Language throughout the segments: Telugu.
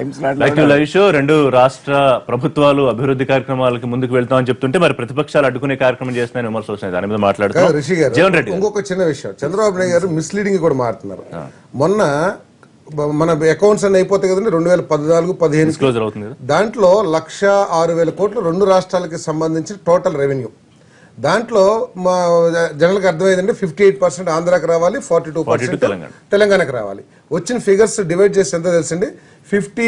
Time slot like to live show రెండు రాష్ట్ర ప్రభుత్వాలు అభివృద్ధి కార్యక్రమాలకి ముందుకు వెళ్తామని చెప్తుంటే మరి ప్రతిపక్షాలు అడ్డుకునే కార్యక్రమం చేస్తున్నాయని విమర్శలు వస్తున్నాయి దాని మీద కాదు, మాట్లాడుతున్నాం రిషి గారు జీవన్ రెడ్డి గారు. ఇంకొక చిన్న విషయం చంద్రబాబు నాయుడు గారు మిస్లీడింగ్ కూడా మారుతున్నారు మొన్న బ- మన అకౌంట్స్ అన్ని అయిపోతాయి కదండి రెండు వేల పద్నాలుగు పదిహేను డిస్క్లోజర్ అవుతుంది కదా దాంట్లో లక్ష ఆరు వేల కోట్లు రెండు రాష్ట్రాలకి సంబంధించి టోటల్ రెవెన్యూ దాంట్లో మా జనరల్గా అర్థమైందంటే ఫిఫ్టీ ఎయిట్ పర్సెంట్ ఆంధ్రాకి రావాలి ఫార్టీ టూ పర్సెంట్ తెలంగాణ. తెలంగాణకి రావాలి వచ్చిన ఫిగర్స్ డివైడ్ చేసి ఎంత తెలుసండి ఫిఫ్టీ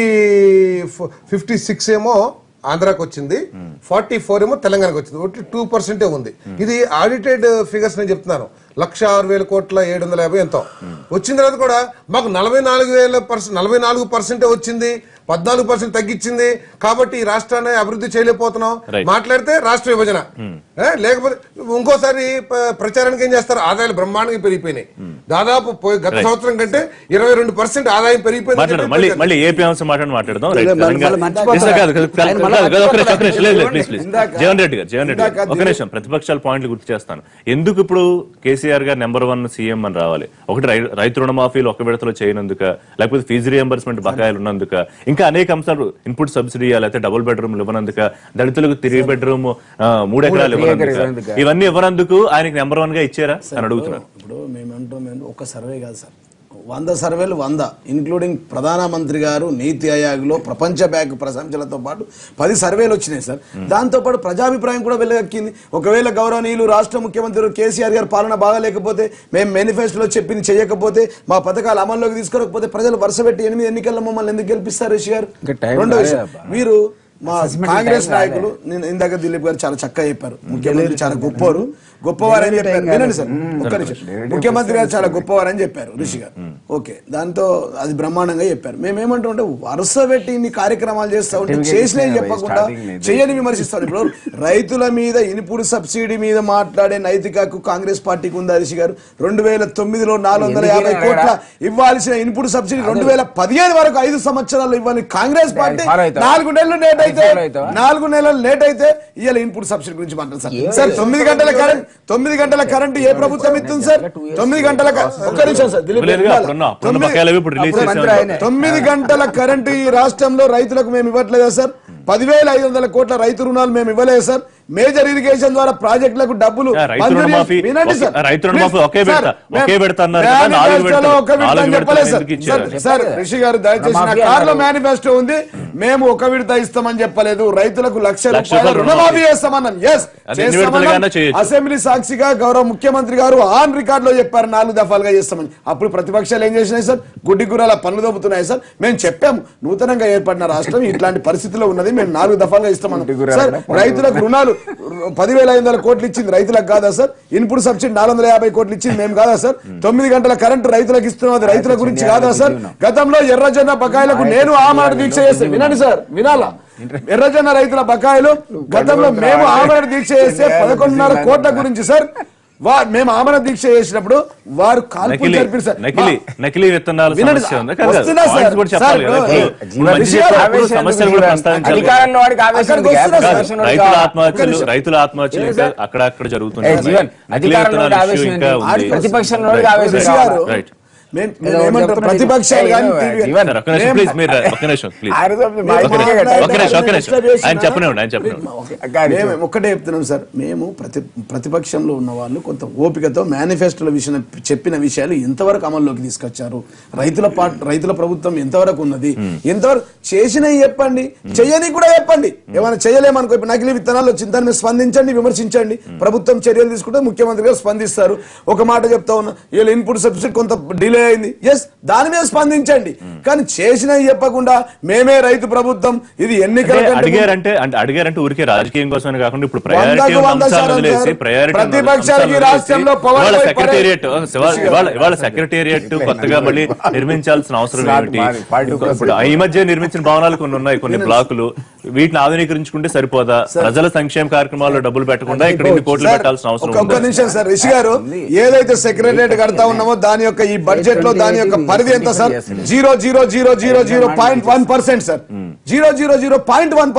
ఫిఫ్టీ సిక్స్ ఏమో ఆంధ్రాకి వచ్చింది ఫార్టీ ఫోర్ ఏమో తెలంగాణకు వచ్చింది ఒకటి టూ పర్సెంటే ఉంది ఇది ఆడిటెడ్ ఫిగర్స్ నేను చెప్తున్నాను లక్ష ఆరు వేల కోట్ల ఏడు వందల యాభై ఎంతో వచ్చిన తర్వాత కూడా మాకు నలభై నాలుగు వేల పర్సెంట్ నలభై నాలుగు పర్సెంటే వచ్చింది పద్నాలుగు పర్సెంట్ తగ్గించింది కాబట్టి ఈ రాష్ట్రాన్ని అభివృద్ధి చేయలేకపోతున్నాం Right. మాట్లాడితే రాష్ట్ర విభజన ఏ, లేకపోతే ఇంకోసారి ప- ప్రచారానికి ఏం చేస్తారు ఆదాయాలు బ్రహ్మాండంగా పెరిగిపోయినాయి దాదాపు పోయి- గత సంవత్సరం కంటే ఇరవై రెండు పర్సెంట్ ఆదాయం పెరిగిపోయింది మాట్లాడదాం మళ్ళీ మళ్ళీ ఏపీ అంశం మాట్లాడి మాట్లాడదాం రైట్ మళ్ళీ- తెలంగాణ- మళ్ళీ మర్చిపోతారా? Yes, కాదు, కాదు, కాదు, ఆయన కాదు, మళ్ళీ కాదు, ఒక నిమిషం, ఒక నిమిషం, లేదు, లేదు, మర్చిపోతారా? please, please. ఇందాక- జీవన్ రెడ్డి గారు జీవన్ రెడ్డి గారు ఇందాక ఒక నిమిషం ప్రతిపక్షాల పాయింట్లు గుర్తు చేస్తాను ఎందుకు ఇప్పుడు కేసీఆర్ గారు నెంబర్ వన్ సీఎం అని రావాలి ఒకటి రై- రైతు రుణమాఫీలు ఒక విడతలో చేయనందుక లేకపోతే ఫీజు రియంబర్స్మెంట్ బకాయిలు ఉన్నందుక ఇంకా అనేక అంశాలు ఇన్పుట్ సబ్సిడీ లేకపోతే డబుల్ బెడ్రూమ్ ఇవ్వనందుక దళితులకు త్రీ బెడ్రూమ్ మూడు ఎకరాలు మూడు ఎకరాలు ఇవ్వనందుక ఇవ్వనందుక. ఇవన్నీ ఇవ్వనందుకు ఆయనకి నెంబర్ వన్ గా ఇచ్చారా అని అడుగుతున్నాను ఇప్పుడు మేము అంటాం మేము ఒక సర్వే కాదు సార్ వంద సర్వేలు వంద ఇంక్లూడింగ్ ప్రధానమంత్రి గారు నీతి ఆయోగ్లో ప్రపంచ బ్యాంక్ ప్రశంసలతో పాటు పది సర్వేలు వచ్చినాయి సార్ దాంతో పాటు ప్రజాభిప్రాయం కూడా వెళ్ళగక్కింది ఒకవేళ గౌరవనీయులు రాష్ట్ర ముఖ్యమంత్రి కేసీఆర్ గారు పాలన బాగాలేకపోతే మేము మేనిఫెస్టోలో చెప్పింది చేయకపోతే మా పథకాలు అమల్లోకి తీసుకోకపోతే ప్రజలు వరుస పెట్టి ఎనిమిది ఎన్నికల్లో మమ్మల్ని ఎందుకు గెలిపిస్తారు రిషి గారు ఇంకా టైం రెండో విషయం రాలేదబ్బా. మీరు మా Assessment కాంగ్రెస్ time రాలే. నాయకులు నేను ఇందాక దిలీప్ గారు చాలా చక్కగా చెప్పారు ముఖ్యమంత్రి చాలా గొప్పవారు గొప్పవారు అని చెప్పారు వినండి సార్ ఒక్క నిమిషం ముఖ్యమంత్రి గారు చాలా గొప్పవారు అని చెప్పారు ఋషి గారు ఓకే దాంతో అది బ్రహ్మాండంగా చెప్పారు మేము ఏమంటామంటే వరుస పెట్టి ఇన్ని కార్యక్రమాలు చేస్తా ఉంటే Certificate చేసినవి ఇచ్చినాయి చెప్పకుండా starting లేదు. చేయని విమర్శిస్తాం ఇప్పుడు రైతుల మీద ఇనుపుడు సబ్సిడీ మీద మాట్లాడే నైతిక హక్కు కాంగ్రెస్ పార్టీకి ఉందా ఋషి గారు రెండు వేల తొమ్మిదిలో నాలుగు వందల యాభై ఎందుకు కోట్ల ఇవ్వలేదా? ఇవ్వాల్సిన ఇనుపుడు సబ్సిడీ రెండు వేల పదిహేను వరకు ఐదు సంవత్సరాలు ఇవ్వాలి కాంగ్రెస్ పార్టీ follow అవుతావా? నాలుగు నెలలు లేట్ అయితే follow అవుతావా? నాలుగు నెలలు లేట్ అయితే ఇవాళ ఇన్పుట్ సబ్సిడీ గురించి మాట్లాడు సార్ ఏం సార్ లేదు. తొమ్మిది గంటల కరెంట్ తొమ్మిది గంటల కరెంట్ ఏ ప్రభుత్వం ఇస్తుంది సార్ తొమ్మిది గంటల క- ఒక్క నిమిషం సార్ దిలీప్ ఇవ్వలేదుగా, గారు. అప్పుడున్న- అప్పుడున్న తొమ్మిది- బకాయిలు అవి ఇప్పుడు రిలీజ్ అప్పుడు మంత్రి చేసాం ఆయనే. తొమ్మిది గంటల కరెంటు ఈ రాష్ట్రంలో రైతులకు మేము ఇవ్వట్లేదా సార్ పదివేల ఐదు వందల కోట్ల రైతు రుణాలు మేము ఇవ్వలేదు సార్ మేజర్ ఇరిగేషన్ ద్వారా ప్రాజెక్టులకు డబ్బులు ఆ, రైతు మంజూరు చేసి- రుణమాఫీ వినండి ఒకే- సార్. రైతు రుణమాఫీ ప్లీజ్ ఒకే సార్, విడత, మేము- ఒకే విడత అన్నారు కదా, నాలుగు మేనిఫెస్టోలో విడతలు. ఒక్క విడత నాలుగు అని విడతలు చెప్పలేదు సార్. ఎందుకు ఇచ్చారు? సార్, సార్ రిషి గారు దయచేసి నా రుణమాఫీ కార్లో అన్నారు. మేనిఫెస్టో ఉంది మేము ఒక విడత ఇస్తామని చెప్పలేదు రైతులకు లక్ష లక్ష రూపాయల రూపాయల రుణమాఫీ రుణమాఫీ. చేస్తామన్నాం ఎస్ అది ఎన్ని విడతలుగానో చేయొచ్చు. అసెంబ్లీ సాక్షిగా గౌరవ ముఖ్యమంత్రి గారు ఆన్ రికార్డ్ లో చెప్పారు నాలుగు దఫాలుగా చేస్తామని అప్పుడు ప్రతిపక్షాలు ఏం చేసినాయి సార్ గుడ్డి గుర్రాల పనులు దొబ్బుతున్నాయి సార్ మేము చెప్పాము నూతనంగా ఏర్పడిన రాష్ట్రం ఇట్లాంటి పరిస్థితిలో ఉన్నది మేము నాలుగు దఫాలుగా ఇస్తామన్నాం గుడ్డి గుర్రాల సార్ పనులు రైతులకు రుణాలు పదివేల ఐదు వందల కోట్లు ఇచ్చింది రైతులకు కాదా సార్ ఇన్పుట్ సబ్సిడీ నాలుగు వందల యాభై కోట్లు ఇచ్చింది మేము కాదా సార్ తొమ్మిది గంటల కరెంటు రైతులకు ఇస్తున్నాం అది రైతుల గురించి కాదా సార్ గతంలో ఎర్రజొన్న బకాయిలకు నేను ఆమరణ దీక్ష చేస్తే వినండి సార్ వినాలా ఎర్రజొన్న రైతుల బకాయిలు గతంలో మేము ఆమరణ దీక్ష చేస్తే పదకొండున్నర కోట్ల గురించి సార్ వా మేము ఆమరణ దీక్ష చేసినప్పుడు వారు కాల్పులు నకిలీ జరిపారు సార్ నకిలీ నకిలీ విత్తనాల వినండి, సమస్య ఉంది కాదు, కాదు. వస్తున్నా సార్. Points కూడా చెప్పాలి సార్, కదా. ఏ, ఇప్పుడు ఇప్పుడు మంచి విషయాలు చెప్పేటప్పుడు ఆవేశం సమస్యలు ఎందుకు కూడా రా? ప్రస్తావించాలి అధికారంలో వాడికి ఆవేశం అక్కడికి ఎందుకు? వస్తున్నా సార్. ఆవేశం వాడికి రైతుల కావాలి. ఆత్మహత్యలు రైతుల ఆత్మహత్యలు ఇంకా అక్కడక్కడ ఏ, జరుగుతున్నాయి జీవన్, నకిలీ అధికారంలో విత్తనాల ఆవేశం issue ఇంకా ఏంటి? ఉంది. ప్రతిపక్షంలో Right. ఆవేశం ఋషి గారు రైట్ మేము ఏదో మేము ఏమంటాం చెప్తున్నా ప్రతిపక్షాలు జీవన్. కానీ ఏ, టీవీ- జీవన్, ఒక్క నిమిషం మేము- ప్లీజ్ మీరు ఒక్క నిమిషం ప్లీజ్ ఆ రోజు మా మేము ఇద్దరికే మాట్లాడే- కదా. ఒక్క నిమిషం ఒక్క నిమిషం డిస్టర్బ్ చేసినా- ఆయన చెప్పనివ్వండి ఆయన చెప్పనివ్వండి ఓకే. గాడి మేము ఒక్కటే చెప్తున్నాం సార్ మేము ప్రతి ప్రతిపక్షంలో ఉన్న వాళ్ళు కొంత ఓపికతో మేనిఫెస్టోల విషయం చెప్పిన విషయాలు ఎంతవరకు అమల్లోకి తీసుకొచ్చారు రైతుల పార్ట్ రైతుల ప్రభుత్వం ఎంతవరకు ఉన్నది ఎంతవరకు చేసినవి చెప్పండి చెయ్యని కూడా చెప్పండి ఏమైనా చేయలేమనుకో ఇప్పుడు నకిలీ విత్తనాలు వచ్చింది దాన్ని మీరు స్పందించండి విమర్శించండి ప్రభుత్వం చర్యలు తీసుకుంటే ముఖ్యమంత్రి గారు స్పందిస్తారు ఒక మాట చెప్తా ఉన్నా వీళ్ళ ఇన్పుట్ సబ్సిడీ కొంత డిలే అయింది ఎస్ దాని మీద స్పందించండి కానీ చేసినవి చెప్పకుండా మేమే రైతు ప్రభుత్వం ఇది ఎన్నికల అంటే కంటే ముందు- అడిగారంటే అంటే అడిగారంటే ఊరికే రాజకీయం కోసమే కాకుండా ఇప్పుడు ప్రయారిటీ వందకు ఉన్న వంద అంశాలు శాతం వదిలేసి సార్. ప్రయారిటీ ప్రతిపక్షాలకి రాష్ట్రంలో పవర్ ఇవాళ పోయి సెక్రటేరియట్ పడే- ఇవాళ ఇవాళ సెక్రటేరియట్ కొత్తగా మళ్ళీ నిర్మించాల్సిన అవసరం స్లాట్ ఏమిటి మాది, పార్టీ ఇప్పుడు ఈ మధ్య నిర్మించిన భవనాలు కొన్ని ఉన్నాయి కొన్ని బ్లాకులు వీటిని ఆధునీకరించుకుంటే సరిపోదా ప్రజల సంక్షేమ కార్యక్రమాల్లో డబ్బులు పెట్టకుండా ఇక్కడ ఇన్ని కోట్లు సార్, పెట్టాల్సిన అవసరం ఒక్క- ఒక్క ఉంది నిమిషం సార్ రిషి గారు ఏదైతే సెక్రటరియట్ కడతా ఉన్నామో దాని యొక్క ఈ బడ్జెట్ లో దాని యొక్క పరిధి ఎంత sir zero zero zero zero zero point one percent sir zero zero zero point one percent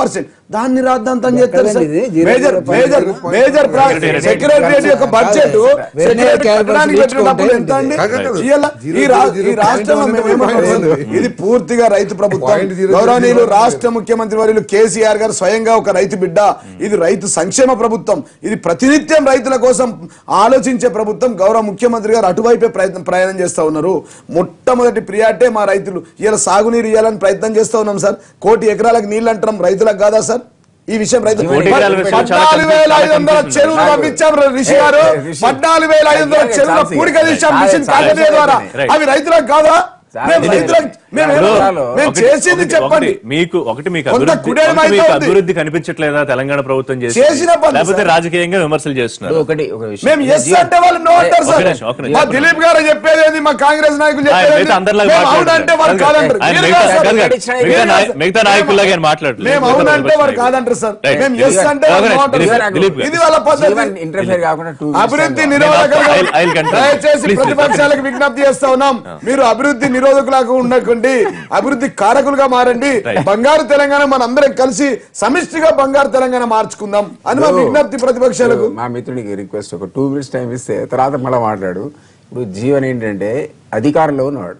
దాన్ని రాద్దాంతం చేస్తారు సార్. ఎక్కడండి ఇది? Zero major zero major point major ప్రా- సెక్రటేరియట్ సెక్రటేరియట్ యొక్క బడ్జెట్ వేరే సెక్రటేరియట్ క్యాబినెట్ కట్టడానికి పెట్టిన డబ్బులు ఎంత అండి కాదు, కాదు. ఇయ్యాల జీరో ఈ రా- జీరో ఈ రాష్ట్రంలో పాయింట్ మేము ఏమంటున్నాం? పాయింట్ ఉంది. ఇది పూర్తిగా రైతు ప్రభుత్వం పాయింట్ జీరో జీరో గౌరవనీయులు జీరో రాష్ట్ర ముఖ్యమంత్రి వర్యులు కేసీఆర్ గారు స్వయంగా ఒక రైతు బిడ్డ ఇది రైతు సంక్షేమ ప్రభుత్వం ఇది ప్రతినిత్యం రైతుల కోసం ఆలోచించే ప్రభుత్వం గౌరవ ముఖ్యమంత్రి గారు అటువైపే ప్రయత్నం ప్రయాణం చేస్తా ఉన్నారు మొట్టమొదటి ప్రియాటే మా రైతులు ఇలా సాగునీరు ఇవ్వాలని ప్రయత్నం చేస్తా ఉన్నాం సార్ కోటి ఎకరాలకు నీళ్ళు అంటున్నాం రైతులకు కాదా సార్ ఈ విషయం రైతు కోటి ఎకరాల విషయం చాలా పద్నాలుగు వేల ఐదు వందల కన్ఫ్యూజన్ చెరువులు ఉంది. పంపించాం రిషి గారు ఏ, రిషి. పద్నాలుగు వేల ఐదు వందల అలాగే చెరువుల చాలు పూడిక తీసాం చాలు మిషన్ చాలు కాకతీయ ద్వారా రైట్. అవి రైతులకు కాదా చాలు మేము చాలు. రైతులకు మేము ఇప్పుడు చాలు. మేము ఒకటి- చేసింది ఒకటి- చెప్పండి ఒకటి మీకు ఒకటి మీకు కొంత అభివృద్ధి కుడేలం ఒకటి మీకు అయితే ఉంది. అభివృద్ధి కనిపించట్లేదా తెలంగాణ ప్రభుత్వం చేసి చేసిన పనులు లేకపోతే సార్. రాజకీయంగా విమర్శలు చేస్తున్నారు ఒకటి ఒక విషయం మేము ఎస్ అంటే వాళ్ళు నో అంటారు ఒక సార్ నిమిషం, ఒక నిమిషం. మా దిలీప్ గారు చెప్పేది ఏంది మా కాంగ్రెస్ నాయకులు ఆయన చెప్పేది మిగతా ఏంది? అందరిలాగా మేము మాట్లాడతారు. అవునంటే వారు కాదంటారు ఆయన మీరు మిగతా- కాదు సార్. కాదు, కాదు. మీరు మిగతా కాదు నాయ- సార్. మిగతా నాయకుల్లాగా ఆయన మాట్లాడలేదు మేము మిగతా అవునంటే ప్రతిపక్ష వారు నాయకులు. కాదంటారు సార్ రైట్. మేము ఎస్ దిలీప్ అంటే గారు, వారు నో అంటారు దిలీప్ సార్. గారు, దిలీప్ గారు. ఇది వాళ్ళ పద్ధతి జీవన్ ఇంటర్ఫేర్ కాకుండా టూ అభివృద్ధి I'll- నిరోధకులుగా I'll continue. దయచేసి Please, ప్రతిపక్షాలకు విజ్ఞప్తి చేస్తా ఉన్నాం మీరు అభివృద్ధి నిరోధకులకు ఉండకండి అభివృద్ధి కారకులుగా మారండి Right. బంగారు తెలంగాణ మనందరం కలిసి సమిష్టిగా బంగారు తెలంగాణ మార్చుకుందాం అని మా విజ్ఞప్తి ప్రతిపక్షాలకు మా మిత్రుడికి రిక్వెస్ట్ ఒక టూ మినిట్స్ టైం ఇస్తే తర్వాత మళ్ళీ మాట్లాడు ఇప్పుడు జీవన్ ఏంటంటే అధికారంలో ఉన్నవాడు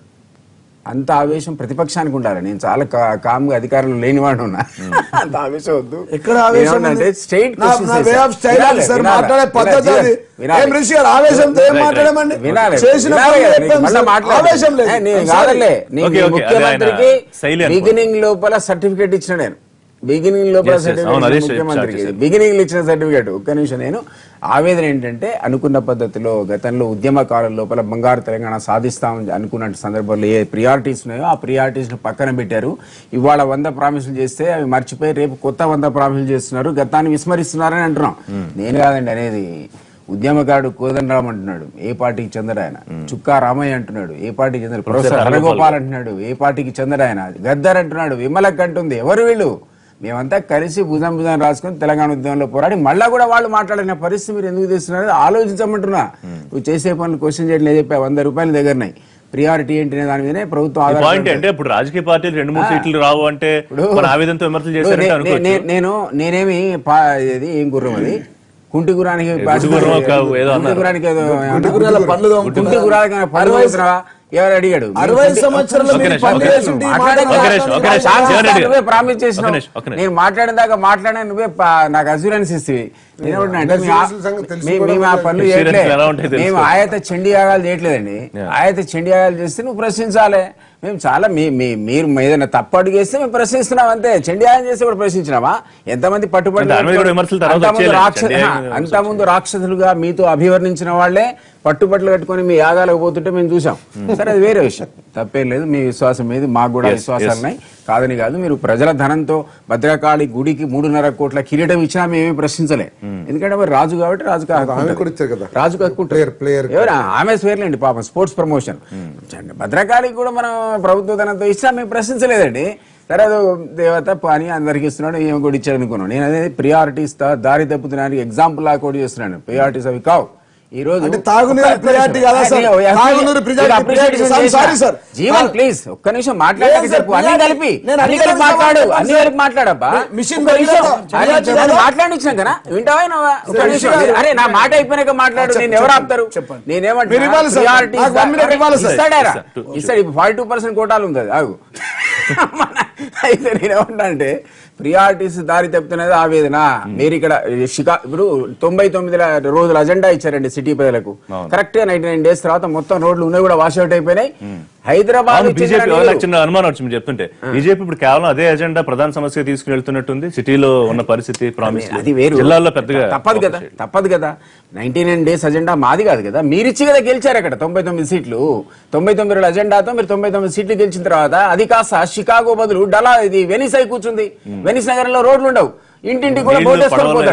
అంత ఆవేశం ప్రతిపక్షానికి ఉండాలి నేను చాలా కా- కామ్గా అధికారంలో లేనివాడు ఉన్నా అంత ఆవేశం వద్దు ఎక్కడ ఆవేశం అంటే ఉంది? స్ట్రైట్ నా- నా way of style అది సార్ మాట్లాడే పద్ధతి అది ఏం రిషి గారు ఆవేశంతో ఏం Right, right. మాట్లాడమండి వినాలి చేసిన వినాలి పనులు కదా, చెప్పాం నీకు మళ్ళా సార్. మాట్లాడు. ఆవేశం లేదు ఏ, నేను I'm sorry. కాదలే నీ Okay, okay, అది ఆయన ముఖ్యమంత్రికి శైలి అనుకో. బిగినింగ్ లోపల సర్టిఫికేట్ ఇచ్చిన నేను బిగినింగ్ లోపల Yes, yes. అవును, అదే సర్టిఫికేట్ start ముఖ్యమంత్రికి చేశారు. బిగినింగ్ ఇచ్చిన సర్టిఫికేట్ ఒక్క నిమిషం నేను ఆవేదన ఏంటంటే అనుకున్న పద్ధతిలో గతంలో ఉద్యమకాలం లోపల బంగారు తెలంగాణ సాధిస్తామని అనుకున్న సందర్భంలో ఏ ప్రియారిటీస్ ఉన్నాయో ఆ ప్రియారిటీస్ పక్కన పెట్టారు ఇవాళ వంద ప్రామిసులు చేస్తే అవి మర్చిపోయి రేపు కొత్త వంద ప్రామిసులు చేస్తున్నారు గతాన్ని విస్మరిస్తున్నారని అంటున్నాం నేను కాదండి అనేది ఉద్యమకారుడు కోదండరామ్ అంటున్నాడు ఏ పార్టీకి చెందడు ఆయన చుక్కా రామయ్య అంటున్నాడు ఏ పార్టీకి చెందడు ప్రొఫెసర్ హరగోపాల్ అంటున్నాడు ఏ పార్టీకి చెందడు ఆయన గద్దర్ అంటున్నాడు విమలక్ అంటుంది ఎవరు వీళ్ళు మేమంతా కలిసి భుజం భుజం రాసుకొని తెలంగాణ ఉద్యమంలో పోరాడి మళ్ళా కూడా వాళ్ళు మాట్లాడిన పరిస్థితి మీరు ఎందుకు తెస్తున్నారు ఆలోచించమంటున్నా నువ్వు చేసే పనులు క్వశ్చన్ చేయడం లేదు చెప్పా వంద రూపాయల దగ్గరన్నాయి ప్రియారిటీ ఏంటి అనే దాని మీదనే ప్రభుత్వం పాయింట్ ఆధారపడి అంటే ఇప్పుడు రాజకీయ పార్టీలు రెండు మూడు సీట్లు రావు అంటే ఇప్పుడు- మన ఆవేదనతో విమర్శలు ఇప్పుడు చేశారంటే నే- నే- అనుకోవచ్చు నే- నేను నేనేమి పా- ఇది ఏం గుర్రం అది కుంటి గురానికి గుడ్డి గుర్రం ఒక ఏదో కుంటి అన్నారు. గురానికి ఏదో గుడ్డి గుర్రాల పనులు తోముకుంటున్నారు. కుంటి గుర్రాలకి ఏమైనా పనులు తోముతున్నావా? ఎవరు అడిగాడు అరవై కుంటి- సంవత్సరాలు ఒక మీరు నిమిషం, పని ఒక చేసి నిమిషం. ఉంటే ఈ మాట్లాడే- మాట ఒక నిమిషం, ఒక నిమిషం. చాలా జీవన్ రెడ్డి సార్లు గారు. నువ్వే ప్రామిస్ చేసినావు ఒక నిమిషం, ఒక నిమిషం. నేను మాట్లాడిన దాకా మాట్లాడిన నువ్వే పా- నాకు అసూరెన్స్ ఇస్తుంది నేనేమంటున్నా అంటే మీ ఆ- అసలు సంగతి తెలిసి మీ- కూడా మేము ఆ పనులు Assurance చేయట్లేదు ఎలా ఉంటాయో తెలుసు. మేము ఆయత చండీ యాగాలు చేయట్లేదండి ఆయత చండీ యాగాలు చేస్తే నువ్వు ప్రశ్నించాలి మేము చాలా మీ మీ- మీరు ఏదైనా తప్పు అడిగేస్తే మేము ప్రశ్నిస్తున్నాం అంతే చండీ యాగం చేస్తే కూడా ప్రశ్నించినామా ఎంతమంది పట్టుబడి దాని మీద కూడా విమర్శలు తర్వాత అంతకుముందు వచ్చేయాలి. రాక్ష- చండీ యాగం ఆ, అంతకుముందు రాక్షసులుగా మీతో అభివర్ణించిన వాళ్ళే పట్టుబట్టలు కట్టుకొని మీ యాగాలకు పోతుంటే మేము చూసాం సరే అది వేరే విషయం తప్పేం లేదు మీ విశ్వాసం మీద మాకు కూడా Yes, విశ్వాసాలు yes. ఉన్నాయి కాదని కాదు మీరు ప్రజల ధనంతో భద్రకాళి గుడికి మూడున్నర కోట్ల కిరీటం ఇచ్చినా మేమేం ప్రశ్నించలే ఎందుకంటే మరి రాజు కాబట్టి రాజు ఆమె కూడా ఇచ్చారు కదా. రాజు Player, player. ఎవరు ఆమె స్వేర్లేండి పాపం స్పోర్ట్స్ ప్రమోషన్ భద్రకాళికి కూడా మనం ప్రభుత్వ ధనంతో ఇచ్చినా మేము ప్రశ్నించలేదండి సరే అదో దేవత పని అందరికి ఇస్తున్నాడు ఏమి కూడా ఇచ్చాడు అనుకున్నాను నేను అదే ప్రియారిటీస్ దారి తప్పుతున్నానికి ఎగ్జాంపుల్ లాగా కూడా చేస్తున్నాను ప్రియారిటీస్ అవి కావు ఈ రోజు అంటే తాగునీరు ఒక్క priority నిమిషం. కదా సార్? నేను- నేను- తాగునీరు priority, నేను appreciation priority. చేసిన. Sorry, sir. జీవన్ ప్లీజ్ ఒక్క నిమిషం మాట్లాడక లేదు, sir, చెప్పు అన్ని priority. కలిపి నేను అన్ని అన్ని కలిపి కలిపి మాట్లాడు మాట్లాడతాను, అన్ని sir. కలిపి మాట్లాడబ్బా మిషన్ ఒక్క నిమిషం. పెరిగితే అరే, priority చెప్పండి, కదా? మాట్లాడించాం కదా వింటావా వినవా? ఒక్క Sir, నిమిషం. విషయాలు- అరే నా మాట అయిపోయినాక మాట్లాడు చెప్పండి, నేను ఎవరు చెప్పండి, ఆపుతారు చెప్పండి. నేనేమంటున్నా మీరు ఇవ్వాలి, sir. priorities నాకు one minute అరే, ఇవ్వాలి, sir. ఇస్తాడారా? Yes, sir. ఇస్తాడు ఇప్పుడు ఫార్టీ టూ పర్సెంట్ కోటాలు ఉంది అది ఆగు అయితే నేనేమంటా అంటే ప్రియారిటీస్ దారి తప్పుతున్నది ఆవేదన మీరు ఇక్కడ షికా ఇప్పుడు తొంభై తొమ్మిది రోజుల అజెండా ఇచ్చారండి సిటీ ప్రజలకు కరెక్ట్ గా నైన్టీ నైన్ డేస్ తర్వాత మొత్తం రోడ్లు ఉన్నాయి కూడా వాష్అవుట్ అయిపోయినాయి హైదరాబాద్ అవును చెందిన బీజేపీ నీరు- నాకు చిన్న అనుమానం వచ్చింది చెప్తుంటే బీజేపీ ఇప్పుడు కేవలం అదే ఎజెండా ప్రధాన సమస్య తీసుకుని వెళ్తున్నట్టుంది సిటీలో ఉన్న పరిస్థితి ప్రామిస్ అది వేరు జిల్లాల్లో పెద్దగా తప్పదు కదా తప్పదు కదా నైన్టీ నైన్ డేస్ అజెండా మాది కాదు కదా మీరు ఇచ్చి కదా గెలిచారు అక్కడ తొంభై తొమ్మిది సీట్లు తొంభై తొమ్మిది రోజుల అజెండాతో మీరు తొంభై తొమ్మిది సీట్లు గెలిచిన తర్వాత అది కాస్త షికాగో బదులు డలా ఇది వెనిస్ అయి కూర్చుంది వెనిస్ నగరంలో రోడ్లు ఉండవు ఇంటింటికి కూడా నీళ్లు బోట్ వేసుకొని పడవలు పోతాడు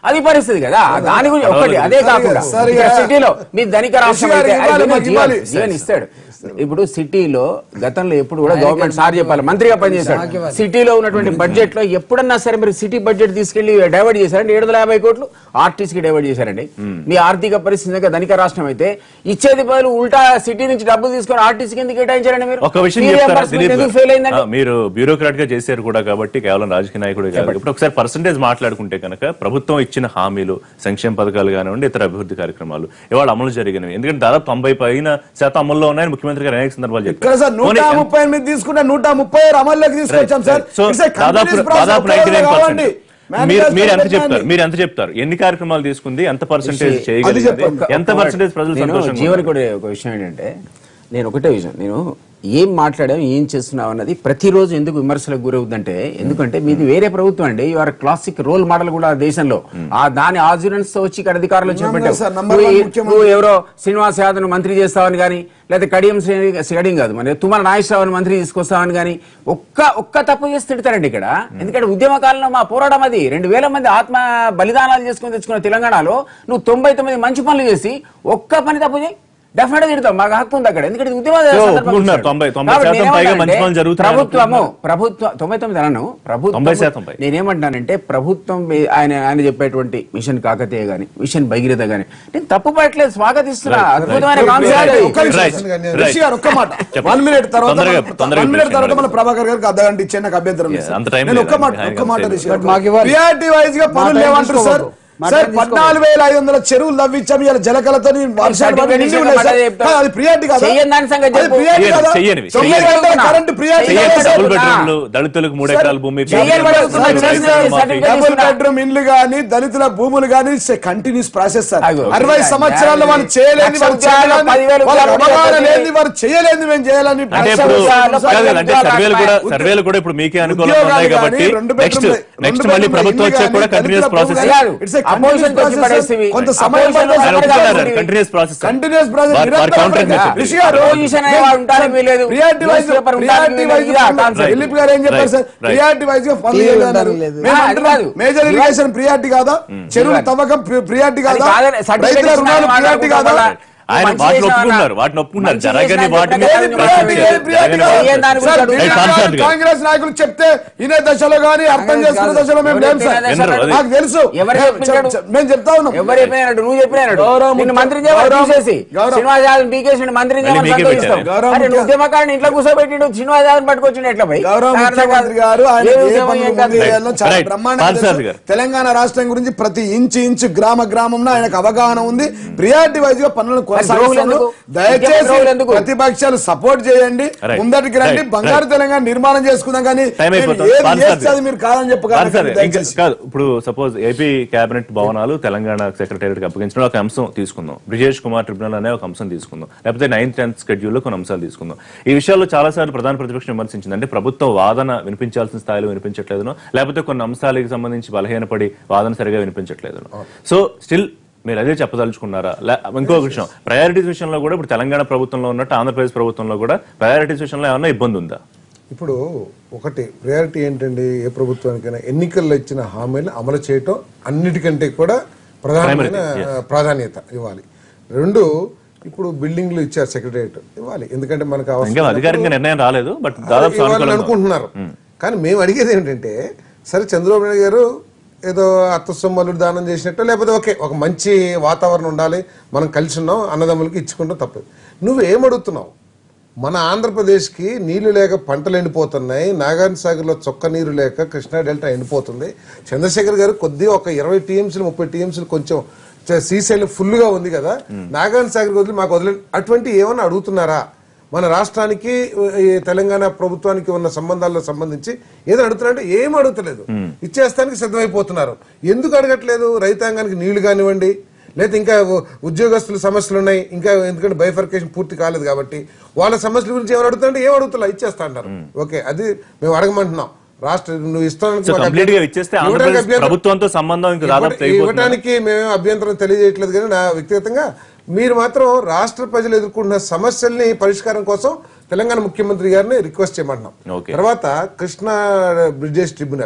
అది పరిస్థితి కదా దాని గురించి ఒకటి అదే కాకుండా సరే, ఇక్కడ సరే. సిటీలో మీ ధనిక రాష్ట్రం గారు అయితే ఇవ్వాలి, అది మాకు జీవన్ ఇవ్వాలి. జీవన్ ఇస్తాడు ఇప్పుడు సిటీలో గతంలో ఎప్పుడు కూడా గవర్నమెంట్ సార్ చెప్పాలి మంత్రిగా పనిచేశాడు సిటీలో ఉన్నటువంటి బడ్జెట్ లో ఎప్పుడన్నా సరే మీరు సిటీ బడ్జెట్ తీసుకెళ్లి డైవర్ట్ చేశారండి ఏడు వందల యాభై కోట్లు ఆర్టీసీ కి డైవర్ట్ చేశారండి మీ ఆర్థిక పరిస్థితి కనుక ధనిక రాష్ట్రం అయితే ఇచ్చేది బదులు ఉల్టా సిటీ నుంచి డబ్బు తీసుకొని ఆర్టీసీ కింద కేటాయించారండి మీరు ఒక విషయం మీ చెప్తారా reimbursement దిలీప్ ఎందుకు గారు? ఫెయిల్ అయిందండి ఆ, మీరు బ్యూరోక్రాట్ గా చేశారు కూడా కాబట్టి కేవలం రాజకీయ నాయకుడు కాదు ఇప్పుడు ఒకసారి పర్సంటేజ్ మాట్లాడుకుంటే కనుక ప్రభుత్వం ఇచ్చిన హామీలు సంక్షేమ పథకాలు కానివ్వండి ఇతర అభివృద్ధి కార్యక్రమాలు ఇవాళ అమలు జరిగినవి ఎందుకంటే దాదాపు తొంభై పైన శాతం అమల్లో ఉన్నాయని ముఖ్యమంత్రి గారు అనేక సందర్భాలు ఇక్కడ సార్ నూట పోనీ, ముప్పై ఎనిమిది తీసుకుంటే నూట ముప్పై ఆరు అమల్లోకి తీసుకొచ్చాం సార్ సో It's a దాదాపు continuous process. దాదాపు ఒక్క నైన్టీ రోజులో నైన్ కావండి. మీరు మీరు ఎంత Manifesto చెప్తారు పెట్టండి. మీరు ఎంత చెప్తారు ఎన్ని కార్యక్రమాలు తీసుకుంది ఎంత పర్సెంటేజ్ అది చేయగలిగింది చెప్పండి. ఎంత పర్సెంటేజ్ ప్రజలు నేను సంతోషంగా జీవన్ ఉన్నారు? కూడా ఒక విషయం ఏంటంటే నేను ఒకటే విషయం నేను ఏం మాట్లాడాం ఏం చేస్తున్నాం అన్నది ప్రతిరోజు ఎందుకు విమర్శలకు గురవుతుందంటే ఎందుకంటే మీది వేరే ప్రభుత్వం అండి యువర్ క్లాసిక్ రోల్ మోడల్ కూడా దేశంలో ఆ దాని ఆజురెన్స్ తో వచ్చి ఇక్కడ అధికారులు ఉన్నాం చేపట్టావు కదా సార్, number నువ్వు one ఈ- ముఖ్యమంత్రి. నువ్వు ఎవరో శ్రీనివాస్ యాదవ్ మంత్రి చేస్తావని కానీ లేదా కడియం శ్రేణి శ్రేణి కాదు మన తుమ్మల నాగేశ్వరరావుని మంత్రి తీసుకొస్తామని కానీ ఒక్క ఒక్క తప్పు చేసి తిడతారండి ఇక్కడ ఎందుకంటే ఉద్యమ కాలంలో మా పోరాటం అది రెండు వేల మంది ఆత్మ బలిదానాలు చేసుకుని తెచ్చుకున్న తెలంగాణలో నువ్వు తొంభై తొమ్మిది మంచి పనులు చేసి ఒక్క పని తప్పు చేయి డెఫినెట్ గా తిడతాం మాకు హక్కు ఉంది అక్కడ ఎందుకంటే ఇది ఉద్యమ సో, సందర్భం ఒప్పుకుంటున్నారు. ఇచ్చాడు. తొంభై- తొంభై కాబట్టి శాతం పైగా నేనేమంటానంటే మంచి పనులు జరుగుతున్నాయి ప్రభుత్వము ప్రభుత్వం తొంభై తొమ్మిది అన్నాను ప్రభుత్వం తొంభై శాతం పై. నేనేమంటానంటే ప్రభుత్వం మీ- ఆయన ఆయన చెప్పేటువంటి మిషన్ కాకతీయ గాని మిషన్ భగీరథ గాని నేను తప్పు పట్టలేదు స్వాగతిస్తున్నా Right, అద్భుతమైన right. కాన్సెప్ట్ Right, అది. ఒక్క నిమిషం. Right, Rishi right. గారు ఒక్క మాట చెప్పండి. వన్ మినిట్ తర్వాత తొందరగా- మన- తొందరగా వన్ మినిట్ తర్వాత చెప్పండి. మన ప్రభాకర్ గారికి అర్ధగంట ఇచ్చే నాకు అభ్యంతరం లేదు Yeah, సార్. అంత time నేను లేదు. ఒక్క మాట ఆయన ఒక్క మాట కాదు. రిషి బట్ మాకు ఇవ్వాలి. ప్రియారిటీ వైజ్ గా మా పనులు time లేవంటారు సార్ తీసుకోవద్దు. మా సార్ time తీసుకోవద్దు. పద్నాలుగు వేల ఐదు వందల చెరువులు తవ్వించాం ఇలా జలకలతో వర్షాలు పడి Certificate నిండి ఉన్నాయి ఇచ్చిన సార్. మాట చెప్తారు. కాదు, అది ప్రియారిటీ కాదా చెయ్యని దాని సంగతి అది చెప్పు. ప్రియారిటీ చెయ్యని, కాదా? చెయ్యనివి. తొమ్మిది చెయ్యని గంటల చెప్తున్నా. కరెంట్ ప్రియారిటీ చెయ్యని కాదా సార్? డబుల్ చెప్తున్నా. బెడ్రూమ్లు దళితులకు మూడు ఎకరాల భూమి చెయ్యని పేదలకు పడుతున్నా, రైతు చేసిన రుణమాఫీ. certificate డబుల్ తీసుకున్నా. బెడ్రూమ్ ఇండ్లు గాని దళితుల భూములు గాని కంటిన్యూస్ ప్రాసెస్ సార్ అగో. అరవై సంవత్సరాల్లో వాళ్ళు చేయలేని లక్ష వారు ఉద్యోగాలు, చేయాలని, పదివేల వాళ్ళ ఉద్యోగాలు అవగాహన పెట్టి- లేనిది వారు చేయలేని మేము చేయాలని అంటే లక్ష ఇప్పుడు ఉద్యోగాలు, కాదు, కాదు, అంటే ఉద్యోగాలు సర్వేలు కూడా ఉద్యోగాలు సర్వేలు కూడా ఇప్పుడు మీకే అనుకూలంగా ఉద్యోగాలు ఉన్నాయి కాబట్టి కానీ, రెండు నెక్స్ట్ బెడ్రూమ్లు- నెక్స్ట్ రెండు మళ్ళీ బెడ్రూమ్లు ప్రభుత్వం ఇల్లు వచ్చాక కూడా కానీ, కంటిన్యూస్ దళితుల ప్రాసెస్ భూములు కాదు. It's a Opposition continuous వచ్చి process, పడేసివి. కొంత Opposition సమయం వచ్చి పడుతుంది. ఆయన పడేసివి. ఒప్పుకున్నారు కంటిన్యూస్ ప్రాసెస్ కంటిన్యూస్ ప్రాసెస్ వారి- వారి counter message. రిషి గారు Opposition అనే వాడు ఉంటారని వీలేదు. ప్రియారిటీ వైజ్ Newspaper ఉంటారని ప్రియారిటీ వైజ్ వీలేదు. ఇదా concept. దిలీప్ గారు ఏం చెప్పారు Right. Sir Right. Priority wise గా పనులు తీరు చేయాలన్నారు ఉండాలి లేదు. మేము ఆ, అది అంటున్నాం కాదు. మేజర్ ఇవాళ- ఇరిగేషన్ ప్రియారిటీ కాదా చెరువుల ఇవాళ- తవ్వకం ప్రియారిటీ అది కాదా కాదని certificate రైతుల రుణాలు ఇచ్చిన ప్రియారిటీ కాదా వాళ్ళ- ఆయన మంచి వాటిని చేసిన ఒప్పుకున్నారు వాళ్ళ- వాటిని ఒప్పుకున్నారు మంచి జరగని చేసిన వాటిని వాళ్ళ ఏది ప్రియారిటీ ఏది ప్రియారిటీ జరగని కాదా? ఏం దాని గురించి సార్, అడుగుతున్నారు? దిలీప్ కాదు, గారు కాదు. కాంగ్రెస్ నాయకులు చెప్తే ఇనే దశలో గానీ అర్థం చేసుకునే దశలో మేము లేము సార్ ఎవరు చెప్పినారు? మాకు తెలుసు ఎవరు మేము చెప్పించాడు? చెప్- మేము చెప్తా ఉన్నాం ఎవరు చెప్పినాడు నువ్వు చెప్పినాడు గౌరవం నిన్ను ముఖ్యం. మంత్రి చేయమని గౌరవం- తీసేసి గౌరవం- శ్రీనివాస్ యాదవ్ పీకేసి మంత్రి మళ్ళీ చేయమని మీకే సంతోషిస్తాం పెట్టారు. గౌరవం అరే నువ్వు ముఖ్యం. ఉద్యమకారుని ఇంట్లో కూర్చోబెట్టిండు శ్రీనివాస్ యాదవ్ పట్టుకొచ్చిండు ఎట్లా పోయి గౌరవ ముఖ్యమంత్రి గారు ఆయన ఏ ఏ ఉద్యమం పనులు ఏం ముందు కాదు. చేయాలో చాలా Right. బ్రహ్మాండంగా పార్థసారథి తెలుసు. గారు. తెలంగాణ రాష్ట్రం గురించి ప్రతి ఇంచు ఇంచు గ్రామ గ్రామంలో ఆయనకు అవగాహన ఉంది ప్రియారిటీ వైజ్ గా పనులను ద్రోహులు కొనసాగిస్తాను ఎందుకు? దయచేసి ద్రోహులు ఎందుకు? ప్రతిపక్షాలు సపోర్ట్ చేయండి Right. ముందటికి రండి Right. బంగారు Right. తెలంగాణ నిర్మాణం చేసుకుందాం కానీ టైం మేము అయిపోతుంది. ఏది పార్థసారథి చేస్తే అది మీరు కాదని కాదు చెప్పగలరు సార్, ఇంకా దయచేసి కాదు ఇప్పుడు సపోజ్ ఏపీ కేబినెట్ భవనాలు తెలంగాణ సెక్రటేరియట్ కి అప్పగించడం ఒక అంశం తీసుకుందాం బ్రిజేష్ కుమార్ ట్రిబ్యునల్ అనే ఒక అంశం తీసుకుందాం లేకపోతే నైన్త్ టెన్త్ స్కెడ్యూల్ లో కొన్ని అంశాలు తీసుకుందాం ఈ విషయాల్లో చాలా సార్లు ప్రధాన ప్రతిపక్షం విమర్శించింది అంటే ప్రభుత్వం వాదన వినిపించాల్సిన స్థాయిలో వినిపించట్లేదునో లేకపోతే కొన్ని అంశాలకు సంబంధించి బలహీనపడి వాదన సరిగా వినిపించట్లేదునో సో స్టిల్ మీరు అదే చెప్పదలుచుకున్నారా లే- ఇంకొక విషయం ప్రయారిటీస్ విషయంలో కూడా ఇప్పుడు తెలంగాణ ప్రభుత్వంలో ఉన్నట్టు ఆంధ్రప్రదేశ్ ప్రభుత్వంలో కూడా ప్రయారిటీస్ విషయంలో ఏమన్నా ఇబ్బంది ఉందా ఇప్పుడు ఒకటి ప్రయారిటీ ఏంటండి ఏ ప్రభుత్వానికైనా ఎన్నికల్లో ఇచ్చిన హామీలను అమలు చేయటం అన్నిటికంటే కూడా ప్రధానమైన ప్రాధాన్యత ఇవ్వాలి రెండు ఇప్పుడు బిల్డింగ్లు ఇచ్చారు సెక్రటరియట్ ఇవ్వాలి ఎందుకంటే మనకు అవసరం ఇంకా అధికారికంగా నిర్ణయం రాలేదు బట్ దాదాపు ఇవ్వాలని సానుకూలంగా ఉంది. అనుకుంటున్నారు కానీ మేము అడిగేది ఏంటంటే సరే చంద్రబాబు నాయుడు గారు ఏదో అత్త సొమ్మలు దానం చేసినట్టు లేకపోతే ఓకే ఒక మంచి వాతావరణం ఉండాలి మనం కలిసి ఉన్నాం అన్నదమ్ములకి ఇచ్చుకుంటాం తప్పదు నువ్వు ఏం అడుగుతున్నావు మన ఆంధ్రప్రదేశ్కి నీళ్లు లేక పంటలు ఎండిపోతున్నాయి నాగార్జున సాగర్లో చొక్క నీరు లేక కృష్ణా డెల్టా ఎండిపోతుంది చంద్రశేఖర్ గారు కొద్దిగా ఒక ఇరవై టీఎంసీలు ముప్పై టీఎంసీలు కొంచెం చ- శ్రీశైలం ఫుల్గా ఉంది కదా నాగార్జున సాగర్ వదిలి మాకు వదిలే అటువంటి ఏమన్నా అడుగుతున్నారా మన రాష్ట్రానికి ఈ తెలంగాణ ప్రభుత్వానికి ఉన్న సంబంధాల్లో సంబంధించి ఏదో అడుగుతున్నారంటే ఏం అడుగుతలేదు ఇచ్చేస్తానికి సిద్ధమైపోతున్నారు ఎందుకు అడగట్లేదు రైతాంగానికి నీళ్లు కానివ్వండి లేదా ఇంకా ఉ- ఉద్యోగస్తుల సమస్యలు ఉన్నాయి ఇంకా ఎందుకంటే బైఫర్కేషన్ పూర్తి కాలేదు కాబట్టి వాళ్ళ సమస్యల గురించి ఏమైనా అడుగుతుంటే ఏం అడుగుతున్నా ఇచ్చేస్తా అంటారు ఓకే అది మేము అడగమంటున్నాం రాష్ట్ర నువ్వు ఇస్తానికి సో మాకు కంప్లీట్ గా అభ్యంతరం- ఇచ్చేస్తే ఇవ్వడానికి ఆంధ్రప్రదేశ్ అభ్యంతరం- ప్రభుత్వంతో సంబంధం ఇంకా దాదాపు ఇవ్వట- తెగిపోతుంది ఇవ్వటానికి మేము అభ్యంతరం తెలియజేయట్లేదు కానీ నా వ్యక్తిగతంగా మీరు మాత్రం రాష్ట్ర ప్రజలు ఎదుర్కొంటున్న సమస్యల్ని పరిష్కారం కోసం తెలంగాణ ముఖ్యమంత్రి గారిని రిక్వెస్ట్ చేయమంటున్నాం Okay. తర్వాత కృష్ణా బ్రిడ్జెస్ ట్రిబ్యునల్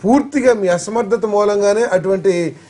పూర్తిగా మీ అసమర్థత మూలంగానే అటువంటి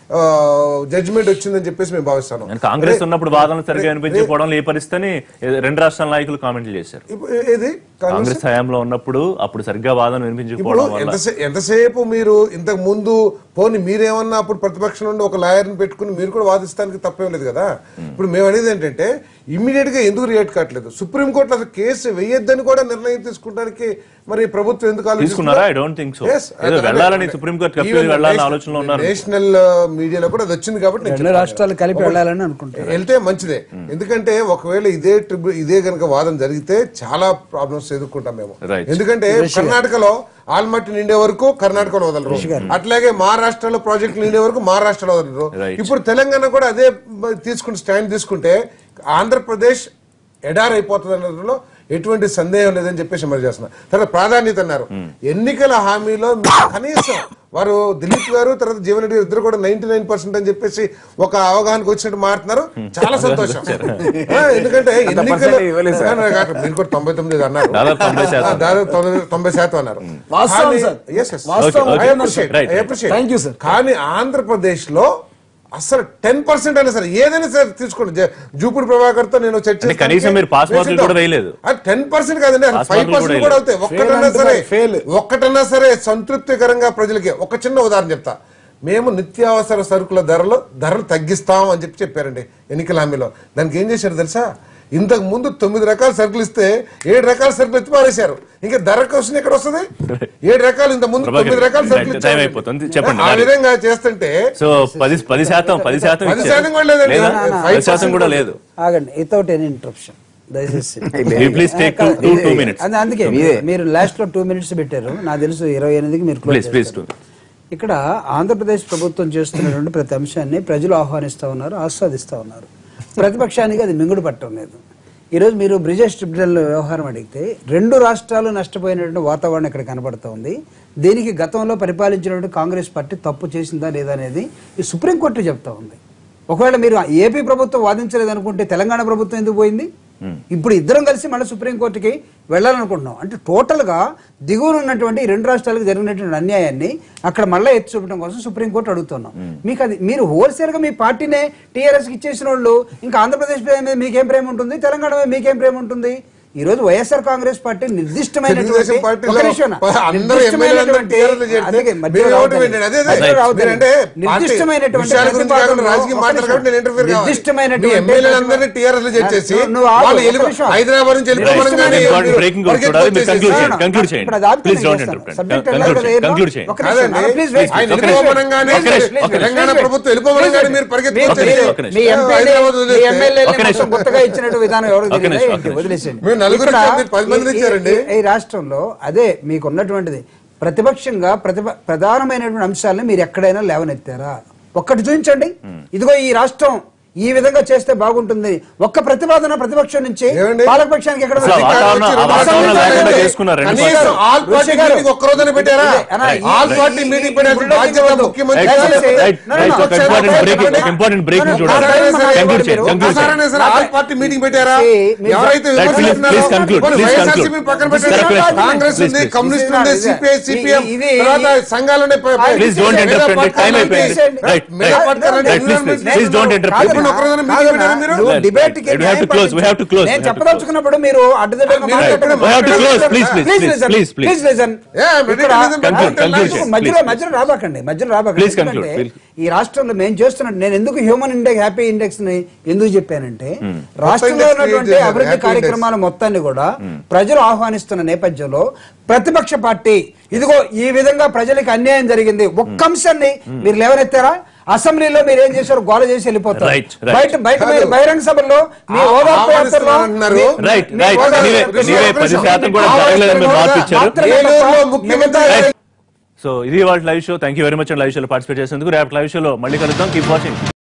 జడ్జిమెంట్ వచ్చిందని చెప్పేసి మేము భావిస్తాను అండ్ కాంగ్రెస్ ఉన్నప్పుడు వాదనలు సరిగా వినిపించకపోవడంలో ఈ పరిస్థితిని రెండు రాష్ట్రాల నాయకులు కామెంట్లు చేశారు ఇప్పుడు ఏది కాంగ్రెస్ కాంగ్రెస్ హయాంలో ఉన్నప్పుడు అప్పుడు సరిగ్గా వాదన ఇప్పుడు వినిపించకపోవడం వల్ల ఎంతసే- ఎంతసేపు మీరు ఇంతకు ముందు పోని మీరేమన్నా అప్పుడు ప్రతిపక్షం నుండి ఒక లాయర్ని పెట్టుకుని మీరు కూడా వాదిస్తానికి తప్పేం లేదు కదా ఇప్పుడు మేము అనేది ఏంటంటే ఇమ్మీడియట్ గా ఎందుకు రియాక్ట్ కావట్లేదు సుప్రీంకోర్టులో అసలు కేసు వేయొద్దని కూడా నిర్ణయం తీసుకుంటానికి మరి ప్రభుత్వం ఎందుకు ఆలోచిస్తుందో? తీసుకున్నారా I don't think so Yes, ఏదో అంటే- వెళ్ళాలని సుప్రీంకోర్టు కప్పి Even వెళ్ళాలని నేషనల్- ఆలోచనలో ఉన్నారు నేషనల్ మీడియాలో కూడా అది వచ్చింది కాబట్టి నేను రెండు చెప్తాను. రాష్ట్రాలు కలిపి వెళ్ళాలని అనుకుంటారు వెళ్తే మంచిదే ఎందుకంటే ఒకవేళ ఇదే ట్రిబ్యూ ఇదే గనుక వాదన జరిగితే చాలా ప్రాబ్లమ్స్ ఎదుర్కొంటాం మేము Right. ఎందుకంటే కర్ణాటకలో ఆల్మట్టి నిండే వరకు కర్ణాటకలో వదలరు అట్లాగే మహారాష్ట్రలో ప్రాజెక్టులు నిండే వరకు మహారాష్ట్రలో వదలరు Right. ఇప్పుడు తెలంగాణ కూడా అదే తీసుకుని స్టాండ్ తీసుకుంటే ఆంధ్రప్రదేశ్ ఎడార్ అయిపోతుంది అన్నట్లో ఎటువంటి సందేహం లేదని చెప్పేసి మరి చేస్తున్నా తర్వాత ప్రాధాన్యత అన్నారు ఎన్నికల హామీలో మీరు కనీసం వారు దిలీప్ గారు తర్వాత జీవన్ రెడ్డి గారు ఇద్దరు కూడా నైన్టీ నైన్ పర్సెంట్ అని చెప్పేసి ఒక అవగాహనకు వచ్చినట్టు మాట్లాడుతున్నారు చాలా సంతోషం ఆ, ఎందుకంటే ఎన్నికల percent ఇవ్వలేదు సార్. మీరు కూడా తొంభై తొమ్మిది అన్నారు దాదాపు తొంభై శాతం. ఆ, దాదాపు తొంభై- తొంభై శాతం అన్నారు వాస్తవం కానీ- సార్. Yes, yes. వాస్తవం. I Okay, okay. appreciate, Right. I appreciate. Thank you, sir. కానీ ఆంధ్రప్రదేశ్ లో అసలు టెన్ పర్సెంట్ అయినా సరే ఏదైనా సరే తీసుకోండి జ- జూపూడి ప్రభాకర్ తో నేను చర్చ అంటే కనీసం మీరు pass marks కూడా వేయలేదు. టెన్ పర్సెంట్ కాదండి Pass ఫైవ్ marks కూడా పర్సెంట్ కూడా అవుతాయి ఒక్కటన్నా అంటే సరే మరి fail. ఒక్కటన్నా సరే సంతృప్తికరంగా ప్రజలకి ఒక చిన్న ఉదాహరణ చెప్తా మేము నిత్యావసర సరుకుల ధరలు ధరలు తగ్గిస్తాం అని చెప్పి చెప్పారండి ఎన్నికల హామీలో దానికి ఏం చేశారు తెలుసా ఇంతకు ముందు తొమ్మిది రకాల సరుకులు ఇస్తే ఏడు రకాల సరుకులు ఎత్తి పారేశారు ఇంకా ధర క్వశ్చన్ ఎక్కడ వస్తుంది ఏడు రకాలు ఇంత ముందు ప్రభాకర్, తొమ్మిది రకాల సరుకులు టైం ఇచ్చారు. అయిపోతుంది. చెప్పండి, ఆ మరి. విధంగా చేస్తుంటే సో పది పది శాతం పది శాతం పది ఇచ్చారు. శాతం కూడా లేదండి. లేదా? నా, నా, పది five శాతం percent కూడా కూడా లేదు ఆగండి వితౌట్ ఎనీ ఇంటరప్షన్ దయచేసి You please take two- two- two minutes. అది అందుకే మీదే. మీరు లాస్ట్ లో టూ మినిట్స్ పెట్టారు నాకు తెలుసు ఇరవై ఎనిమిదికి మీరు close ప్లీజ్ ప్లీజ్ చేస్తారు. ఇక్కడ ఆంధ్రప్రదేశ్ ప్రభుత్వం చేస్తున్నటువంటి ప్రతి అంశాన్ని ప్రజలు ఆహ్వానిస్తా ఉన్నారు ఆస్వాదిస్తా ఉన్నారు ప్రతిపక్షానికి అది మింగుడు పట్టడం లేదు ఈరోజు మీరు బ్రిజేష్ ట్రిబ్యునల్ వ్యవహారం అడిగితే రెండు రాష్ట్రాలు నష్టపోయినటువంటి వాతావరణం ఇక్కడ కనబడుతూ ఉంది దీనికి గతంలో పరిపాలించినటువంటి కాంగ్రెస్ పార్టీ తప్పు చేసిందా లేదా అనేది ఈ సుప్రీంకోర్టు చెప్తా ఉంది ఒకవేళ మీరు ఏపీ ప్రభుత్వం వాదించలేదు అనుకుంటే తెలంగాణ ప్రభుత్వం ఎందుకు పోయింది ఇప్పుడు ఇద్దరం కలిసి మళ్ళీ సుప్రీంకోర్టుకి వెళ్ళాలనుకుంటున్నాం అంటే టోటల్ గా దిగువన ఉన్నటువంటి ఈ రెండు రాష్ట్రాలకు జరిగినటువంటి అన్యాయాన్ని అక్కడ మళ్ళీ ఎత్తి చూపడం కోసం సుప్రీంకోర్టు అడుగుతున్నాం మీకు అది మీరు హోల్సేల్ గా మీ పార్టీనే టీఆర్ఎస్ కి ఇచ్చేసిన వాళ్ళు ఇంకా ఆంధ్రప్రదేశ్ మీద మీకేం ప్రేమ ఉంటుంది తెలంగాణ మీద మీకేం ప్రేమ ఉంటుంది ఈ రోజు వైఎస్ఆర్ కాంగ్రెస్ పార్టీ నిర్దిష్టమైనటువంటి తెలుగుదేశం పార్టీలో ఒక నిమిషం అన్న. అందరూ నిర్దిష్టమైనటువంటి- ఎమ్మెల్యేలు అందరూ చేరితే అందుకే మధ్యలో మీరు రావద్దండి. ఓటు వేయండి. అదే, అదే. మధ్యలో రావద్దండి. మీరంటే పార్టీ నిర్దిష్టమైనటువంటి విషయాల గురించి కాకుండా ప్రతిపాదనలో రాజకీయ ఒక మాటలు కాబట్టి నేను interfere కావాలి. నిర్దిష్టమైనటువంటి మీ ఎమ్మెల్యేలందరినీ TRS లో చేర్చేసి నువ్వు- నువ్వు ఆగు, వాళ్ళు ఒక్క వెళ్ళి- నిమిషం. హైదరాబాద్ నుంచి వెళ్ళిపోమని కానీ Important breaking news చూడాలి. మీరు conclude చేయండి. Conclude చేయండి. ఇప్పుడు అది ఆపితే Please నేను don't చేస్తాను. interrupt. Subject Conclude ఎలా చేయండి. కదా Conclude ఏదో? చేయండి. ఒక్క నిమిషం. కాదండి. అన్న, please wait. ఆయన ఒక్క నిమిషం. వెళ్ళిపోమనగానే Please wait, please wait. Telangana Please wait. ప్రభుత్వం వెళ్ళిపోమనగానే Please మీరు wait. పరిగెత్తుకొని మీ- వచ్చేసి, మీ ఎమ్మెల్యే హైదరాబాద్ మీ వదిలేస్తే- ఎమ్మెల్యేని ఒక్క నిమిషం. మొత్తం కొత్తగా ఇచ్చినట్టు విధానం ఎవరు ఒక్క నిమిషం, ఒక్క నిమిషం. వదిలేసేయండి మీరు నలుగురు ఇక్కడ ఇచ్చారు, మీరు పది మందిని ఈ- ఈ- ఇచ్చారండి. ఈ రాష్ట్రంలో అదే మీకు ఉన్నటువంటిది ప్రతిపక్షంగా ప్రతిప ప్రధానమైనటువంటి అంశాలను మీరు ఎక్కడైనా లేవనెత్తారా ఒక్కటి చూపించండి ఇదిగో ఈ రాష్ట్రం ఈ విధంగా చేస్తే బాగుంటుంది ఒక్క ప్రతిపాదన ప్రతిపక్షం నుంచి ఏమండి? పాలకపక్షానికి ఎక్కడ అసలు ఆ వాతావరణం- ఆ వాతావరణం లేకుండా చేసుకున్నారు రెండు కనీసం పార్టీలు. ఆల్ పార్టీ ఋషి గారు. మీటింగ్ ఒక్క రోజున పెట్టారా ఇదే, అన్న, ఈ- ఆల్ పార్టీ మీటింగ్ పెట్టాల్సిన ఇప్పుడు బాధ్యత వద్దు. ముఖ్యమంత్రి Right, దయచేసి- right, right. No, no, no. ఒక important breaking- ఒక important breaking చూడాలి. Conclude చేయండి, conclude అసారానే చేయండి. సరే ఆల్ పార్టీ మీటింగ్ పెట్టారా See, మీరు- ఎవరైతే Right, please- విమర్శిస్తున్నారో please conclude, పోనీ please వైఎస్ఆర్సీపీ conclude. పక్కన This is పెట్టండి correct question. కాంగ్రెస్ Please, ఉంది please. కమ్యూనిస్ట్ This is ఉంది not- సిపిఐ ఇది- సిపిఎం ఇది- తర్వాత సంఘాలు ఉన్నాయి ప- ప- Please don't మిగతా interrupt అండి. పక్షాలు Time ఉన్నాయి. అయిపోయింది. Right, మిగతా right. పక్షాలు Right, ఉన్నాయి. please, please, please don't interrupt. కాదు, ఇప్పుడు ఒక్క రోజున మీటింగ్ పెట్టారా మీరు నువ్వు Right, debate కి right. We have to close, we have to close, నేను we have to చెప్పదలుచుకున్నప్పుడు మీరు అడ్డదిడ్డంగా మీరు మాట్లాడడం ఎక్కడ- We have to close, please, please, Please please, listen. please, please. Please listen. Yeah, I'm ready to ఇక్కడ listen, but Conclude, don't conclude tell చేయండి. us. మధ్యలో please, మధ్యలో రాబాకండి మధ్యలో రాబాకండి Please conclude, ఎందుకంటే please. ఈ రాష్ట్రంలో మేము చేస్తున్నట్టు నేను ఎందుకు హ్యూమన్ ఇండెక్స్ హ్యాపీ ఇండెక్స్ ని ఎందుకు చెప్పానంటే రాష్ట్రంలో index ఉన్నటువంటి create చేశారు, అభివృద్ధి happy కార్యక్రమాల మొత్తాన్ని కూడా ప్రజలు ఆహ్వానిస్తున్న నేపథ్యంలో ప్రతిపక్ష పార్టీ ఇదిగో ఈ విధంగా ప్రజలకు అన్యాయం జరిగింది ఒక్క అంశాన్ని మీరు లేవనెత్తారా అసెంబ్లీలో మీరు ఏం చేశారు గోల చేసి వెళ్ళిపోతారు Right, right. బయట బయట మీరు బహిరంగ సభలో మీ ఆ- ఓదార్పు యాత్రలో ఆహ్వానిస్తున్నారు. మీ- రైట్ మీ రైట్ ఓదార్పు- నీవే ఋషి నీవే గారు, పది ఋషి శాతం గారు, కూడా జరగలేదని మీరు మార్పు ఇచ్చారు మాత్రమే ఏలూరులో తప్ప ముఖ్యమంత్రి మిగతా- సో ఇది వాళ్ళ live show thank you very much live షోలో పార్టిసిపేట్ చేసేందుకు రేపు లైవ్ షోలో మళ్ళీ కలుద్దాం కీప్ వాచింగ్